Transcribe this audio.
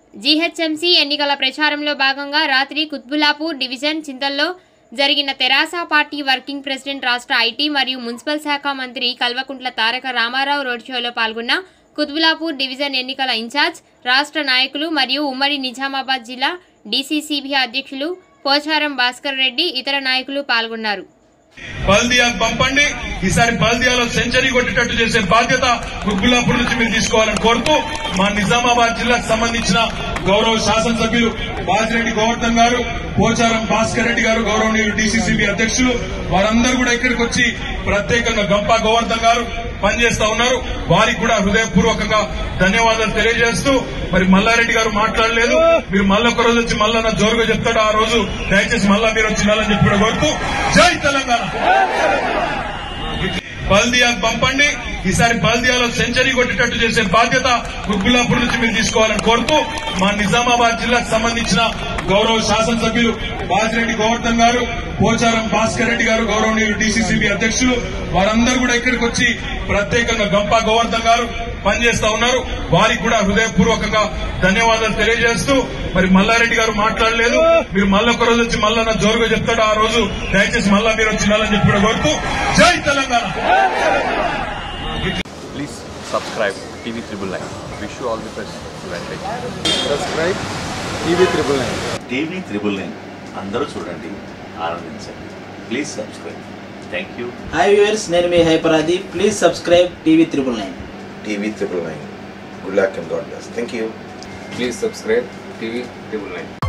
GHMC ఎన్నికల ప్రచారంలో భాగంగా రాత్రి కుత్బులాపూర్ డివిజన్ చింతల్లో జరిగిన తెరాస పార్టీ వర్కింగ్ ప్రెసిడెంట్ రాష్ట్ర ఐటీ మరియు మున్సిపల్ శాఖ మంత్రి కల్వకుంట్ల తారక రామారావు రోడ్ షోలో పాల్గొన్న కుత్బులాపూర్ డివిజన్ ఎన్నికల ఇన్ఛార్జ్ రాష్ట్ర నాయకులు మరియు ఉమ్మడి నిజామాబాద్ జిల్లా డీసీసీబీ అధ్యక్షులు పోచారం భాస్కర్ రెడ్డి ఇతర నాయకులు పాల్గొన్నారు బల్దియాకు పంపండి ఈసారి బల్దియాలో సెంచరీ కొట్టేటట్టు చేసే బాధ్యత గుగ్గులాపూర్ నుంచి మీరు తీసుకోవాలని కోరుతూ మా నిజామాబాద్ జిల్లాకు సంబంధించిన గౌరవ శాసనసభ్యులు బాజిరెడ్డి గోవర్ధన్ గారు పోచారం భాస్కర్ రెడ్డి గారు గౌరవనీయులు డీసీసీబీ అధ్యక్షులు వారందరూ కూడా ఇక్కడికి వచ్చి ప్రత్యేకంగా గంపా గోవర్ధన్ గారు పనిచేస్తా ఉన్నారు వారికి కూడా హృదయపూర్వకంగా ధన్యవాదాలు తెలియజేస్తూ మరి మల్లారెడ్డి గారు మాట్లాడలేదు మీరు మళ్ళీ ఒక రోజు వచ్చి మళ్ళా నా జోరుగా చెప్తాడు ఆ రోజు దయచేసి మళ్ళా మీరు వచ్చి నెలని చెప్పి కూడా కోరుతూ జై తెలంగాణ బల్దియాకు పంపండి ఈసారి బల్దియాలో సెంచరీ కొట్టేటట్టు చేసే బాధ్యత గుగ్గులాపూర్ నుంచి మీరు తీసుకోవాలని కోరుతూ మా నిజామాబాద్ జిల్లాకు సంబంధించిన గౌరవ శాసనసభ్యులు బాజిరెడ్డి గోవర్ధన్ గారు పోచారం భాస్కర్ రెడ్డి గారు గౌరవనీయులు డీసీసీబీ అధ్యక్షులు వారందరూ కూడా ఇక్కడికి వచ్చి ప్రత్యేకంగా గంపా గోవర్ధన్ గారు పనిచేస్తా ఉన్నారు వారికి కూడా హృదయపూర్వకంగా ధన్యవాదాలు తెలియజేస్తూ మరి మల్లారెడ్డి గారు మాట్లాడలేదు మీరు మళ్ళీ ఒక రోజు వచ్చి మళ్ళా నా జోరుగా చెప్తాడు ఆ రోజు దయచేసి మళ్ళా మీరు వచ్చి నెలని చెప్పి కూడా కోరుతూ జై Telangana Please subscribe TV Triple Nine. Wish you all the best. Advantage. Subscribe TV triple nine TV triple nine అందరూ చూడండి ఆనందించండి please subscribe thank you hi viewers నేను మీ హైపరాది please subscribe TV triple nine TV triple nine. Good luck and God bless. Thank you. Please subscribe TV triple nine